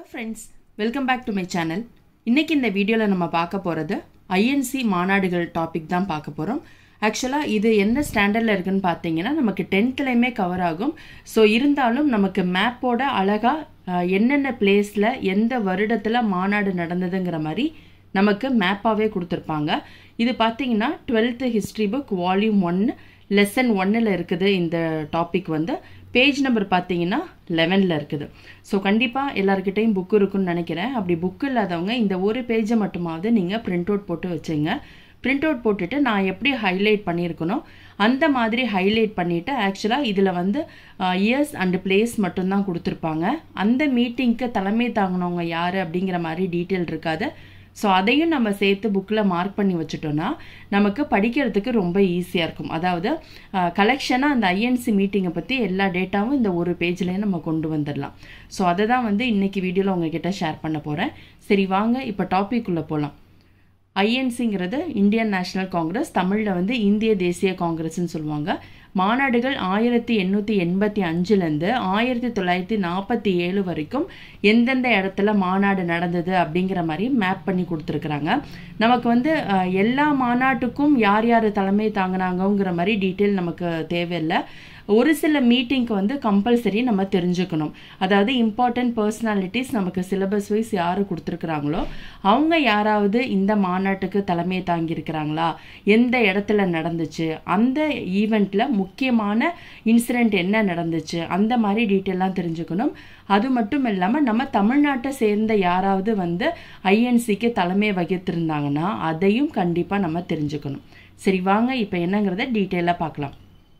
friends welcome back to my channel இன்னைக்கு இந்த வீடியோவில் நம்ம பார்க்க போகிறது ஐஎன்சி மாநாடுகள் டாபிக் தான் பார்க்க போகிறோம் ஆக்சுவலாக இது எந்த ஸ்டாண்டர்டில் இருக்குன்னு பார்த்தீங்கன்னா நமக்கு டென்த்லேயுமே கவர் ஆகும் ஸோ இருந்தாலும் நமக்கு மேப்போட அழகாக என்னென்ன பிளேஸில் எந்த வருடத்தில் மாநாடு நடந்ததுங்கிற மாதிரி நமக்கு மேப்பாகவே கொடுத்துருப்பாங்க இது பார்த்தீங்கன்னா twelfth history book volume one lesson ஒன்னில் இருக்குது இந்த டாபிக் வந்து பேஜ் நம்பர் பார்த்தீங்கன்னா லெவனில் இருக்குது ஸோ கண்டிப்பாக எல்லாருக்கிட்டையும் புக்கு இருக்குன்னு நினைக்கிறேன் அப்படி புக்கு இல்லாதவங்க இந்த ஒரு பேஜை மட்டுமாவது நீங்கள் பிரிண்ட் அவுட் போட்டு வச்சுங்க பிரிண்ட் அவுட் போட்டுட்டு நான் எப்படி ஹைலைட் பண்ணியிருக்கணும் அந்த மாதிரி ஹைலைட் பண்ணிவிட்டு ஆக்சுவலாக இதில் வந்து இயர்ஸ் அண்டு பிளேஸ் மட்டும்தான் கொடுத்துருப்பாங்க அந்த மீட்டிங்க்கு தலைமை தாங்கினவங்க யார் அப்படிங்கிற மாதிரி டீட்டெயில் இருக்காது ஸோ அதையும் நம்ம சேர்த்து புக்கில் மார்க் பண்ணி வச்சுட்டோன்னா நமக்கு படிக்கிறதுக்கு ரொம்ப ஈஸியாக இருக்கும் அதாவது கலெக்ஷனாக அந்த ஐஎன்சி மீட்டிங்கை பற்றி எல்லா டேட்டாவும் இந்த ஒரு பேஜ்லேயே நம்ம கொண்டு வந்துடலாம் ஸோ அதை தான் வந்து இன்றைக்கி வீடியோவில் உங்ககிட்ட ஷேர் பண்ண போகிறேன் சரி வாங்க இப்போ டாபிக் உள்ளே போகலாம் ஐஎன்சிங்கிறது இந்தியன் நேஷனல் காங்கிரஸ் தமிழில் வந்து இந்திய தேசிய காங்கிரஸ்ன்னு சொல்லுவாங்க மாநாடுகள் ஆயிரத்தி எண்ணூற்றி எண்பத்தி அஞ்சுலேருந்து ஆயிரத்தி தொள்ளாயிரத்தி நாற்பத்தி ஏழு வரைக்கும் எந்தெந்த இடத்துல மாநாடு நடந்தது அப்படிங்கிற மாதிரி மேப் பண்ணி கொடுத்துருக்குறாங்க நமக்கு வந்து எல்லா மாநாட்டுக்கும் யார் யார் தலைமை தாங்கினாங்கங்கிற மாதிரி டீட்டெயில் நமக்கு தேவையில்லை ஒரு சில மீட்டிங்க்கு வந்து கம்பல்சரி நம்ம தெரிஞ்சுக்கணும் அதாவது இம்பார்ட்டன்ட் பர்சனாலிட்டிஸ் நமக்கு சிலபஸ் வைஸ் யார் கொடுத்துருக்குறாங்களோ அவங்க யாராவது இந்த மாநாட்டுக்கு தலைமை தாங்கியிருக்கிறாங்களா எந்த இடத்துல நடந்துச்சு அந்த ஈவெண்ட்டில் முக்கியமான இன்சிடெண்ட் என்ன நடந்துச்சு அந்த மாதிரி டீட்டெயிலாம் தெரிஞ்சுக்கணும் அது மட்டும் இல்லாமல் நம்ம தமிழ்நாட்டை சேர்ந்த யாராவது வந்து ஐஎன்சிக்கு தலைமை வகித்திருந்தாங்கன்னா அதையும் கண்டிப்பாக நம்ம தெரிஞ்சுக்கணும் சரி வாங்க இப்போ என்னங்கிறத டீட்டெயிலாக பார்க்கலாம்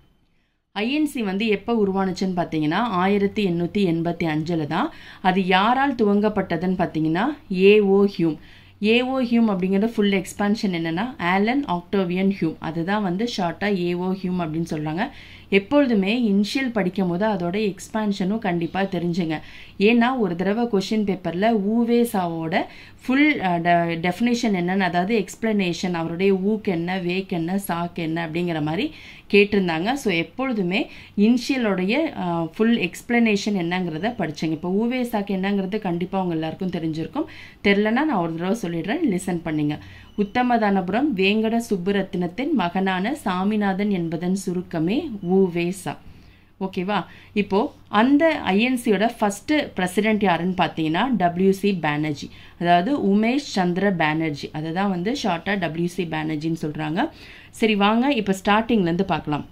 ஐஎன்சி வந்து எப்போ உருவானுச்சுன்னு பார்த்தீங்கன்னா ஆயிரத்தி எண்ணூற்றி எண்பத்தி அஞ்சில் தான் அது யாரால் துவங்கப்பட்டதுன்னு பார்த்தீங்கன்னா ஏஓ ஹியூம் ஏஓ ஹியூம் அப்படிங்கிற ஃபுல் எக்ஸ்பான்ஷன் என்னென்னா ஆலன் ஆக்டோவியன் ஹியூம் அதுதான் வந்து ஷார்ட்டாக ஏஓ ஹியூம் அப்படின்னு சொல்கிறாங்க எப்பொழுதுமே இனிஷியல் படிக்கும் போது அதோட எக்ஸ்பான்ஷனும் கண்டிப்பாக தெரிஞ்சுங்க ஏன்னா ஒரு தடவை கொஷின் பேப்பரில் ஊவேசாவோட ஃபுல் டெஃபினேஷன் என்னன்னு அதாவது எக்ஸ்பிளனேஷன் அவருடைய ஊக்கு என்ன வேக் என்ன சாக்கு என்ன அப்படிங்கிற மாதிரி கேட்டிருந்தாங்க ஸோ எப்பொழுதுமே இனிஷியலோடைய ஃபுல் எக்ஸ்பிளனேஷன் என்னங்கிறத படிச்சுங்க இப்போ ஊவேசாக்கு என்னங்கிறது கண்டிப்பாக அவங்க எல்லாருக்கும் தெரிஞ்சிருக்கும் தெரிலனா நான் ஒரு தடவை சொல்லிடுறேன் லிசன் பண்ணுங்க உத்தமதானபுரம் வேங்கட சுப்புரத்தினத்தின் மகனான சாமிநாதன் என்பதன் சுருக்கமே ஊவேசா ஓகேவா இப்போ அந்த ஐஎன்சியோட ஃபஸ்ட்டு பிரசிடென்ட் யாருன்னு பார்த்தீங்கன்னா டபிள்யூசி பேனர்ஜி அதாவது உமேஷ் சந்திர பேனர்ஜி அதை தான் வந்து ஷார்ட்டாக டபிள்யூசி பேனர்ஜின்னு சொல்கிறாங்க சரி வாங்க இப்போ ஸ்டார்டிங்லேருந்து பார்க்கலாம்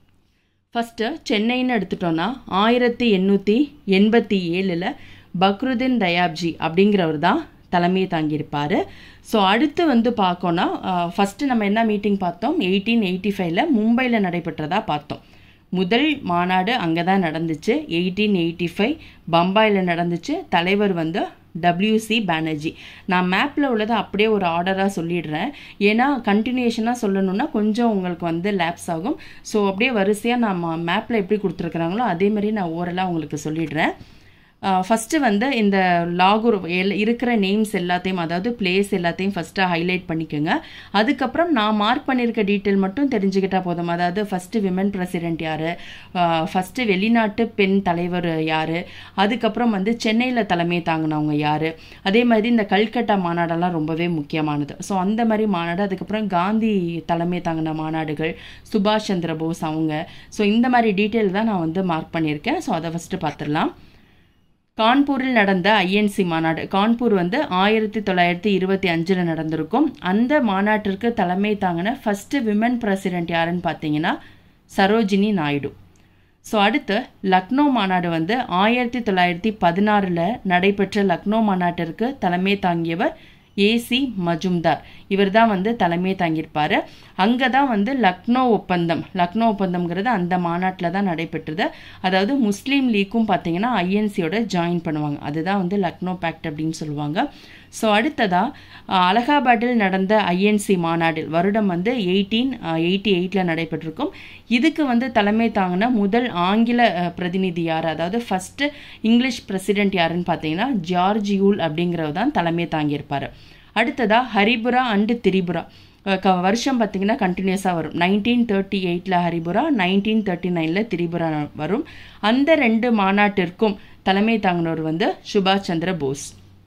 ஃபஸ்ட்டு சென்னைன்னு எடுத்துட்டோன்னா ஆயிரத்தி எண்ணூற்றி எண்பத்தி ஏழில் பக்ருதீன் தயாப்ஜி அப்படிங்கிறவர் தான் தலைமையை தாங்கியிருப்பார் ஸோ அடுத்து வந்து பார்க்கோன்னா ஃபஸ்ட்டு நம்ம என்ன மீட்டிங் பார்த்தோம் எயிட்டீன் எயிட்டி ஃபைவ்ல மும்பையில் நடைபெற்றதா பார்த்தோம் முதல் மாநாடு அங்கே தான் நடந்துச்சு எயிட்டீன் எயிட்டி ஃபைவ் பம்பாயில் நடந்துச்சு தலைவர் வந்து டபிள்யூசி பேனர்ஜி நான் மேப்பில் உள்ளதை அப்படியே ஒரு ஆர்டராக சொல்லிடுறேன் ஏன்னா கண்டினியூஷனாக சொல்லணுன்னா கொஞ்சம் உங்களுக்கு வந்து லேப்ஸ் ஆகும் ஸோ அப்படியே வரிசையாக நான் மேப்பில் எப்படி கொடுத்துருக்குறாங்களோ அதே மாதிரி நான் ஓரலாக உங்களுக்கு சொல்லிடுறேன் ஃபஸ்ட்டு வந்து இந்த லாகூர் எல் இருக்கிற நேம்ஸ் எல்லாத்தையும் அதாவது பிளேஸ் எல்லாத்தையும் ஃபஸ்ட்டு ஹைலைட் பண்ணிக்கோங்க அதுக்கப்புறம் நான் மார்க் பண்ணியிருக்க டீட்டெயில் மட்டும் தெரிஞ்சுக்கிட்டால் போதும் அதாவது ஃபஸ்ட்டு விமன் பிரசிடென்ட் யார் ஃபஸ்ட்டு வெளிநாட்டு பெண் தலைவர் யார் அதுக்கப்புறம் வந்து சென்னையில் தலைமை தாங்கினவங்க யார் அதே மாதிரி இந்த கல்கட்டா மாநாடெல்லாம் ரொம்பவே முக்கியமானது ஸோ அந்த மாதிரி மாநாடு அதுக்கப்புறம் காந்தி தலைமை தாங்கின மாநாடுகள் சுபாஷ் சந்திர போஸ் அவங்க ஸோ இந்த மாதிரி டீட்டெயில் தான் நான் வந்து மார்க் பண்ணியிருக்கேன் ஸோ அதை ஃபஸ்ட்டு பார்த்துடலாம் கான்பூரில் நடந்த ஐஎன்சி மாநாடு கான்பூர் வந்து ஆயிரத்தி தொள்ளாயிரத்தி இருபத்தி அஞ்சில் நடந்திருக்கும் அந்த மாநாட்டிற்கு தலைமை தாங்கின ஃபஸ்ட்டு விமன் பிரசிடென்ட் யாருன்னு பார்த்தீங்கன்னா சரோஜினி நாயுடு ஸோ அடுத்து லக்னோ மாநாடு வந்து ஆயிரத்தி தொள்ளாயிரத்தி பதினாறில் நடைபெற்ற லக்னோ மாநாட்டிற்கு தலைமை தாங்கியவர் ஏசி மஜும்தார் இவர் தான் வந்து தலைமை தாங்கியிருப்பார் அங்கே தான் வந்து லக்னோ ஒப்பந்தம் லக்னோ ஒப்பந்தம்ங்கிறது அந்த மாநாட்டில் தான் நடைபெற்றது அதாவது முஸ்லீம் லீக்கும் பார்த்தீங்கன்னா ஐஎன்சியோட ஜாயின் பண்ணுவாங்க அதுதான் வந்து லக்னோ பேக்ட் அப்படின்னு சொல்லுவாங்க ஸோ அடுத்ததாக அலகாபாத்தில் நடந்த ஐஎன்சி மாநாடு வருடம் வந்து எயிட்டீன் எயிட்டி எயிட்டில் நடைபெற்றிருக்கும் இதுக்கு வந்து தலைமை தாங்கின முதல் ஆங்கில பிரதிநிதி யார் அதாவது ஃபஸ்ட்டு இங்கிலீஷ் பிரசிடென்ட் யாருன்னு பார்த்தீங்கன்னா ஜார்ஜ் யூல் அப்படிங்கிறவர் தான் தலைமை தாங்கியிருப்பார் அடுத்ததாக ஹரிபுரா அண்டு திரிபுரா க வருஷம் பார்த்திங்கன்னா கண்டினியூஸாக வரும் நைன்டீன் தேர்ட்டி எயிட்டில் ஹரிபுரா நைன்டீன் தேர்ட்டி நைனில் திரிபுரா வரும் அந்த ரெண்டு மாநாட்டிற்கும் தலைமை தாங்கினவர் வந்து சுபாஷ் சந்திர போஸ்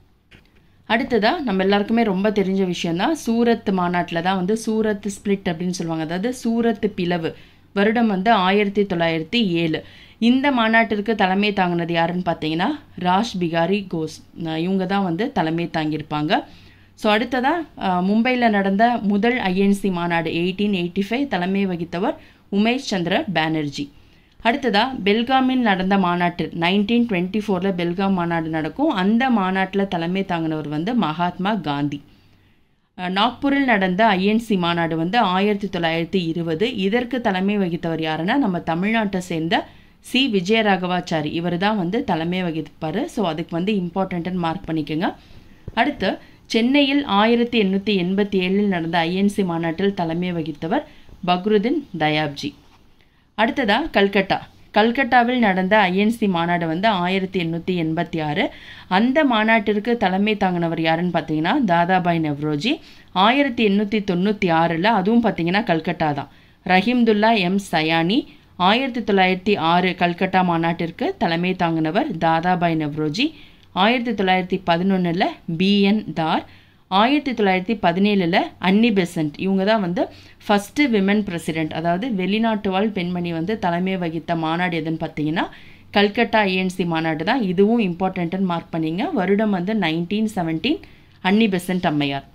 அடுத்ததாக நம்ம எல்லாருக்குமே ரொம்ப தெரிஞ்ச விஷயம்தான் சூரத் மாநாட்டில் தான் வந்து சூரத் ஸ்பிளிட் அப்படின்னு சொல்லுவாங்க அதாவது சூரத் பிளவு வருடம் வந்து ஆயிரத்தி தொள்ளாயிரத்தி ஏழு இந்த மாநாட்டிற்கு தலைமை தாங்கினது யாருன்னு பார்த்தீங்கன்னா ராஷ் பிகாரி கோஸ் இவங்க தான் வந்து தலைமை தாங்கியிருப்பாங்க ஸோ அடுத்ததாக மும்பையில் நடந்த முதல் ஐஎன்சி மாநாடு எயிட்டீன் எயிட்டி ஃபைவ் தலைமை வகித்தவர் உமேஷ் சந்திர பானர்ஜி அடுத்ததாக பெல்காமில் நடந்த மாநாட்டு நைன்டீன் டுவெண்ட்டி ஃபோரில் பெல்காம் மாநாடு நடக்கும் அந்த மாநாட்டில் தலைமை தாங்கினவர் வந்து மகாத்மா காந்தி நாக்பூரில் நடந்த ஐஎன்சி மாநாடு வந்து ஆயிரத்தி தொள்ளாயிரத்தி இருபது இதற்கு தலைமை வகித்தவர் யாருன்னா நம்ம தமிழ்நாட்டை சேர்ந்த சி விஜயராகவாச்சாரி இவர் தான் வந்து தலைமை வகிப்பார் ஸோ அதுக்கு வந்து இம்பார்ட்டண்ட்டுன்னு மார்க் பண்ணிக்கோங்க அடுத்து சென்னையில் ஆயிரத்தி எண்ணூற்றி எண்பத்தி ஏழில் நடந்த ஐஎன்சி மாநாட்டில் தலைமை வகித்தவர் பக்ருதீன் தயாப்ஜி அடுத்ததா கல்கட்டா கல்கட்டாவில் நடந்த ஐஎன்சி மாநாடு வந்து ஆயிரத்தி எண்ணூற்றி எண்பத்தி ஆறு அந்த மாநாட்டிற்கு தலைமை தாங்கினவர் யாருன்னு பார்த்தீங்கன்னா தாதாபாய் நவ்ரோஜி ஆயிரத்தி எண்ணூற்றி தொண்ணூற்றி ஆறில் அதுவும் பார்த்தீங்கன்னா கல்கட்டா தான் ரஹீம்துல்லா எம் சயானி ஆயிரத்தி தொள்ளாயிரத்தி ஆறு கல்கட்டா மாநாட்டிற்கு தலைமை தாங்கினவர் தாதாபாய் நவ்ரோஜி ஆயிரத்தி தொள்ளாயிரத்தி பதினொன்றில் பிஎன் தார் ஆயிரத்தி தொள்ளாயிரத்தி பதினேழில் அன்னி பெசன்ட் இவங்க தான் வந்து ஃபஸ்ட்டு விமன் பிரசிடென்ட் அதாவது வெளிநாட்டு வாழ் பெண்மணி வந்து தலைமை வகித்த மாநாடு எதுன்னு பார்த்தீங்கன்னா கல்கட்டா ஏஎன்சி மாநாடு தான் இதுவும் இம்பார்ட்டண்ட்டுன்னு மார்க் பண்ணிங்க வருடம் வந்து நைன்டீன் செவன்டீன் அன்னி பெசன்ட் அம்மையார்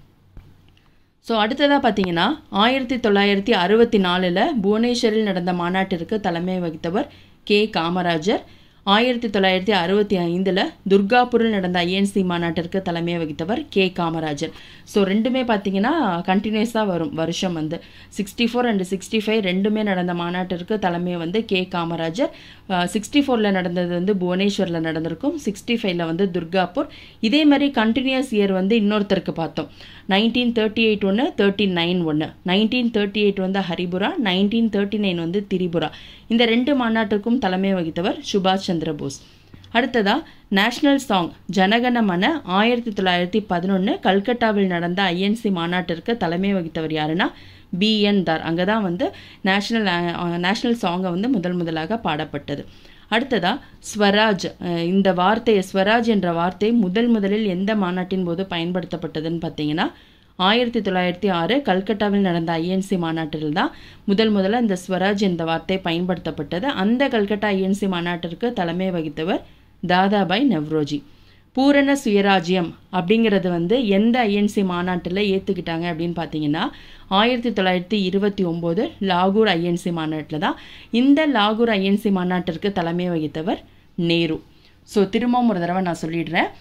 ஸோ அடுத்ததாக பார்த்தீங்கன்னா ஆயிரத்தி தொள்ளாயிரத்தி அறுபத்தி நாலில் புவனேஸ்வரில் நடந்த மாநாட்டிற்கு தலைமை வகித்தவர் கே காமராஜர் ஆயிரத்தி தொள்ளாயிரத்தி அறுபத்தி ஐந்தில் துர்காபூரில் நடந்த ஐஎன்சி மாநாட்டிற்கு தலைமை வகித்தவர் கே காமராஜர் ஸோ ரெண்டுமே பார்த்தீங்கன்னா கண்டினியூஸாக வரும் வருஷம் வந்து sixty four and sixty five ரெண்டுமே நடந்த மாநாட்டிற்கு தலைமை வந்து கே காமராஜர் சிக்ஸ்டி ஃபோரில் நடந்தது வந்து புவனேஸ்வரில் நடந்திருக்கும் சிக்ஸ்டி ஃபைவ்ல வந்து துர்காப்பூர் இதே மாதிரி கண்டினியூஸ் இயர் வந்து இன்னொருத்தருக்கு பார்த்தோம் நைன்டீன் தேர்ட்டி எயிட் ஒன்று தேர்ட்டி நைன் ஒன்று நைன்டீன் தேர்ட்டி எயிட் வந்து ஹரிபுரா நைன்டீன் தேர்ட்டி நைன் வந்து திரிபுரா இந்த ரெண்டு மாநாட்டுக்கும் தலைமை வகித்தவர் சுபாஷ் சந்திர போஸ் அடுத்ததா நேஷனல் சாங் ஜனகணமன ஆயிரத்தி தொள்ளாயிரத்தி பதினொன்று கல்கட்டாவில் நடந்த ஐஎன்சி மாநாட்டிற்கு தலைமை வகித்தவர் யாருன்னா பிஎன் தார் அங்கே தான் வந்து நேஷனல் நேஷனல் சாங்கை வந்து முதல் முதலாக பாடப்பட்டது அடுத்ததா ஸ்வராஜ் இந்த வார்த்தையை ஸ்வராஜ் என்ற வார்த்தை முதல் முதலில் எந்த மாநாட்டின் போது பயன்படுத்தப்பட்டதுன்னு பார்த்தீங்கன்னா ஆயிரத்தி தொள்ளாயிரத்தி ஆறு கல்கட்டாவில் நடந்த ஐஎன்சி மாநாட்டில் தான் முதல் முதல்ல இந்த ஸ்வராஜ் என்ற வார்த்தை பயன்படுத்தப்பட்டது அந்த கல்கட்டா ஐஎன்சி மாநாட்டிற்கு தலைமை வகித்தவர் தாதாபாய் நவ்ரோஜி பூரண சுயராஜ்யம் அப்படிங்கிறது வந்து எந்த ஐஎன்சி மாநாட்டில் ஏற்றுக்கிட்டாங்க அப்படின்னு பார்த்தீங்கன்னா ஆயிரத்தி தொள்ளாயிரத்தி இருபத்தி ஒம்போது லாகூர் ஐஎன்சி மாநாட்டில் தான் இந்த லாகூர் ஐஎன்சி மாநாட்டிற்கு தலைமை வகித்தவர் நேரு ஸோ திரும்பவும் ஒரு தடவை நான் சொல்லிடுறேன்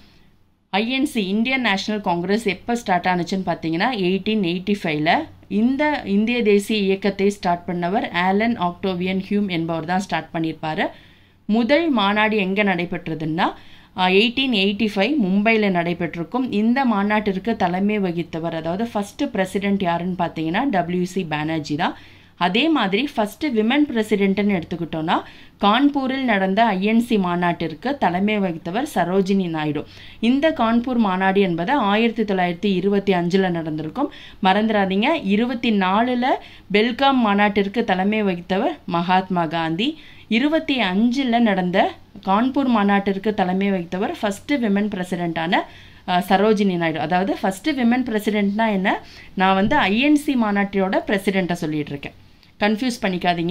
ஐஎன்சி இந்தியன் நேஷனல் காங்கிரஸ் எப்போ ஸ்டார்ட் ஆனுச்சுன்னு பார்த்தீங்கன்னா எயிட்டீன் எயிட்டி ஃபைவ்ல இந்த இந்திய தேசிய இயக்கத்தை ஸ்டார்ட் பண்ணவர் ஆலன் ஆக்டோவியன் ஹியூம் என்பவர் தான் ஸ்டார்ட் பண்ணியிருப்பாரு முதல் மாநாடு எங்கே நடைபெற்றதுன்னா எயிட்டீன் எயிட்டி ஃபைவ் மும்பையில் நடைபெற்றிருக்கும் இந்த மாநாட்டிற்கு தலைமை வகித்தவர் அதாவது ஃபஸ்ட்டு பிரசிடென்ட் யாருன்னு பார்த்தீங்கன்னா டபிள்யூசி பானர்ஜி தான் அதே மாதிரி ஃபஸ்ட்டு விமன் பிரசிடென்ட்னு எடுத்துக்கிட்டோன்னா கான்பூரில் நடந்த ஐஎன்சி மாநாட்டிற்கு தலைமை வகித்தவர் சரோஜினி நாயுடு இந்த கான்பூர் மாநாடு என்பது ஆயிரத்தி தொள்ளாயிரத்தி இருபத்தி அஞ்சில் நடந்திருக்கும் மறந்துடாதீங்க இருபத்தி நாலில் பெல்காம் மாநாட்டிற்கு தலைமை வகித்தவர் மகாத்மா காந்தி இருபத்தி அஞ்சில் நடந்த கான்பூர் மாநாட்டிற்கு தலைமை வகித்தவர் ஃபஸ்ட்டு விமன் பிரசிடெண்ட்டான சரோஜினி நாயுடு அதாவது ஃபஸ்ட்டு விமன் பிரசிடெண்ட்னா என்ன நான் வந்து ஐஎன்சி மாநாட்டோட பிரசிடெண்ட்டை சொல்லிட்டு இருக்கேன் கன்ஃபியூஸ் பண்ணிக்காதீங்க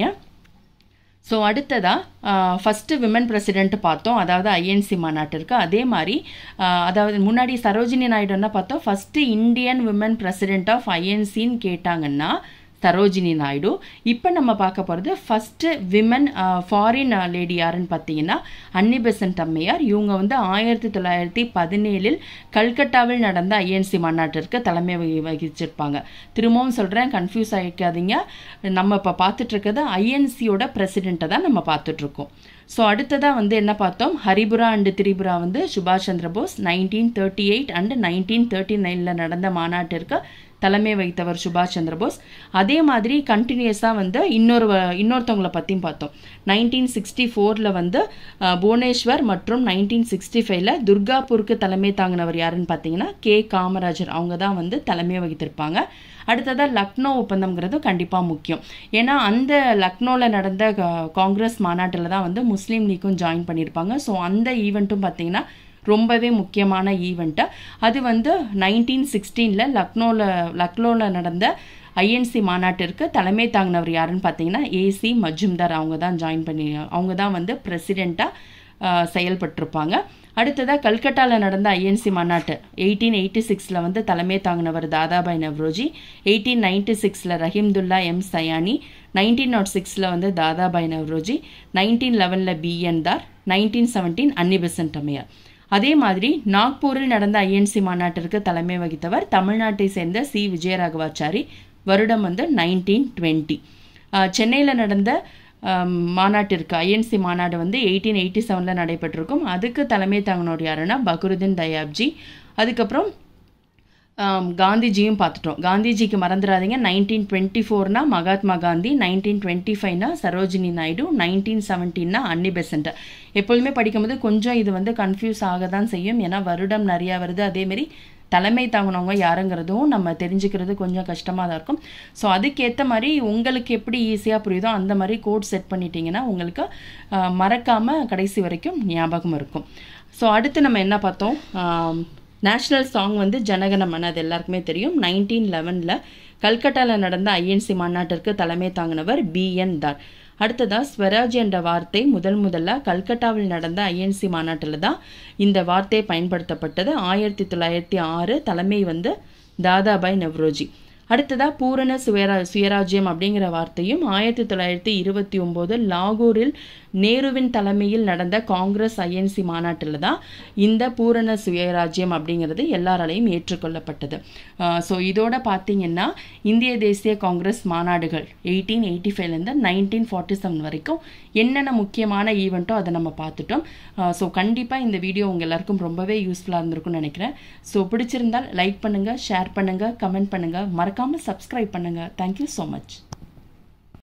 ஸோ அடுத்ததாக ஃபஸ்ட்டு விமன் பிரசிடென்ட் பார்த்தோம் அதாவது ஐஎன்சி மாநாட்டிற்கு அதே மாதிரி அதாவது முன்னாடி சரோஜினி நாயுடு என்ன பார்த்தோம் first Indian women president of ஐஎன்சின்னு கேட்டாங்கன்னா சரோஜினி நாயுடு இப்போ நம்ம பார்க்க போகிறது ஃபஸ்ட்டு விமன் ஃபாரின் லேடி யாருன்னு பார்த்தீங்கன்னா அன்னி பெசன்ட் அம்மையார் இவங்க வந்து ஆயிரத்தி தொள்ளாயிரத்தி பதினேழில் கல்கட்டாவில் நடந்த ஐஎன்சி மாநாட்டிற்கு தலைமை வகிச்சிருப்பாங்க திரும்பவும் சொல்கிறேன் கன்ஃபியூஸ் ஆகிக்காதீங்க நம்ம இப்போ பார்த்துட்ருக்கிறது ஐஎன்சியோட பிரசிடெண்ட்டை தான் நம்ம பார்த்துட்ருக்கோம் ஸோ அடுத்ததாக வந்து என்ன பார்த்தோம் ஹரிபுரா அண்டு திரிபுரா வந்து சுபாஷ் Chandra Bose nineteen thirty eight and nineteen thirty நைனில் நடந்த மாநாட்டிற்கு தலைமை வைத்தவர் சுபாஷ் சந்திரபோஸ் அதே மாதிரி கண்டினியூஸாக வந்து இன்னொரு வ- இன்னொருத்தவங்கள பற்றியும் பார்த்தோம் நைன்டீன் சிக்ஸ்டி ஃபோரில் வந்து அஹ், புவனேஸ்வர் மற்றும் நைன்டீன் சிக்ஸ்டி ஃபைவ்ல துர்காப்பூருக்கு தலைமை தாங்கினவர் யாருன்னு பார்த்தீங்கன்னா கே காமராஜர் அவங்க தான் வந்து தலைமை வகித்திருப்பாங்க அடுத்ததாக லக்னோ ஒப்பந்தம்ங்கிறது கண்டிப்பாக முக்கியம் ஏன்னா அந்த லக்னோவில் நடந்த கா- காங்கிரஸ் மாநாட்டில் தான் வந்து முஸ்லீம் லீக்கும் ஜாயின் பண்ணியிருப்பாங்க ஸோ அந்த ஈவெண்ட்டும் பார்த்தீங்கன்னா ரொம்பவே முக்கியமான ஈவெண்ட்டு அது வந்து நைன்டீன் சிக்ஸ்டீனில் லக்னோவில் லக்னோவில் நடந்த ஐஎன்சி மாநாட்டிற்கு தலைமை தாங்கினவர் யாருன்னு பார்த்தீங்கன்னா ஏசி மஜும்தார் அவங்க தான் ஜாயின் பண்ணி அவங்க தான் வந்து பிரசிடெண்ட்டாக செயல்பட்டிருப்பாங்க அடுத்ததாக கல்கட்டாவில் நடந்த ஐஎன்சி மாநாட்டு எயிட்டீன் எயிட்டி சிக்ஸில் வந்து தலைமை தாங்கினவர் தாதாபாய் நவ்ரோஜி எயிட்டீன் நைன்டி சிக்ஸில் Rahimtulla M Sayani nineteen naught சிக்ஸில் வந்து தாதாபாய் நவ்ரோஜி நைன்டீன் லெவனில் B N Dhar nineteen seventeen Annie Besant அம்மையார் அதே மாதிரி நாக்பூரில் நடந்த ஐஎன்சி மாநாட்டிற்கு தலைமை வகித்தவர் தமிழ்நாட்டை சேர்ந்த சி விஜயராகவாச்சாரி வருடம் வந்து நைன்டீன் டுவெண்ட்டி சென்னையில் நடந்த ஆம், மாநாட்டிற்கு ஐஎன்சி மாநாடு வந்து எயிட்டீன் எயிட்டி செவனில் நடைபெற்றிருக்கும் அதுக்கு தலைமை தாங்கினோர் யாருன்னா பக்ருதீன் தயாப்ஜி அதுக்கப்புறம் ஆம், காந்திஜியும் பார்த்துட்டோம் காந்திஜிக்கு மறந்துடாதீங்க நைன்டீன் டுவெண்ட்டி ஃபோர்னா மகாத்மா காந்தி நைன்டீன் டுவெண்ட்டி ஃபைவ்னா சரோஜினி நாயுடு நைன்டீன் செவன்டீன்னா அன்னி பெசன்ட் எப்பொழுதுமே படிக்கும்போது கொஞ்சம் இது வந்து கன்ஃபியூஸ் ஆக தான் செய்யும் ஏன்னா வருடம் நிறையா வருது அதேமாரி தலைமை தாங்கினவங்க யாருங்கிறதும் நம்ம தெரிஞ்சுக்கிறது கொஞ்சம் கஷ்டமாக தான் இருக்கும் ஸோ அதுக்கேற்ற மாதிரி உங்களுக்கு எப்படி ஈஸியாக புரியுதோ அந்த மாதிரி கோட் செட் பண்ணிட்டீங்கன்னா உங்களுக்கு மறக்காமல் கடைசி வரைக்கும் ஞாபகம் இருக்கும் ஸோ அடுத்து நம்ம என்ன பார்த்தோம் நேஷ்னல் சாங் வந்து ஜனகணமன அது எல்லாருக்குமே தெரியும் நைன்டீன் லெவனில் கல்கட்டாவில் நடந்த ஐஎன்சி மாநாட்டிற்கு தலைமை தாங்கினவர் பிஎன் தார் அடுத்ததா ஸ்வராஜ் என்ற வார்த்தை முதல் முதல்ல கல்கட்டாவில் நடந்த ஐஎன்சி மாநாட்டில் தான் இந்த வார்த்தை பயன்படுத்தப்பட்டது ஆயிரத்தி தொள்ளாயிரத்தி ஆறு தலைமை வந்து தாதாபாய் நவ்ரோஜி அடுத்ததா பூரண சுயரா சுயராஜ்யம் அப்படிங்கிற வார்த்தையும் ஆயிரத்தி தொள்ளாயிரத்தி இருபத்தி ஒம்போது லாகூரில் நேருவின் தலைமையில் நடந்த காங்கிரஸ் ஐஎன்சி மாநாட்டில் தான் இந்த பூரண சுயராஜ்யம் அப்படிங்கிறது எல்லாராலையும் ஏற்றுக்கொள்ளப்பட்டது ஸோ இதோட பார்த்தீங்கன்னா இந்திய தேசிய காங்கிரஸ் மாநாடுகள் எயிட்டீன் எயிட்டி ஃபைவ்லேருந்து நைன்டீன் ஃபார்ட்டி செவன் வரைக்கும் என்னென்ன முக்கியமான ஈவெண்ட்டோ அதை நம்ம பார்த்துட்டோம் ஸோ கண்டிப்பாக இந்த வீடியோ உங்கள் எல்லாருக்கும் ரொம்பவே யூஸ்ஃபுல்லாக இருந்திருக்கும்னு நினைக்கிறேன் ஸோ பிடிச்சிருந்தால் லைக் பண்ணுங்கள் ஷேர் பண்ணுங்கள் கமெண்ட் பண்ணுங்கள் மறக்காமல் சப்ஸ்கிரைப் பண்ணுங்கள் தேங்க்யூ ஸோ மச்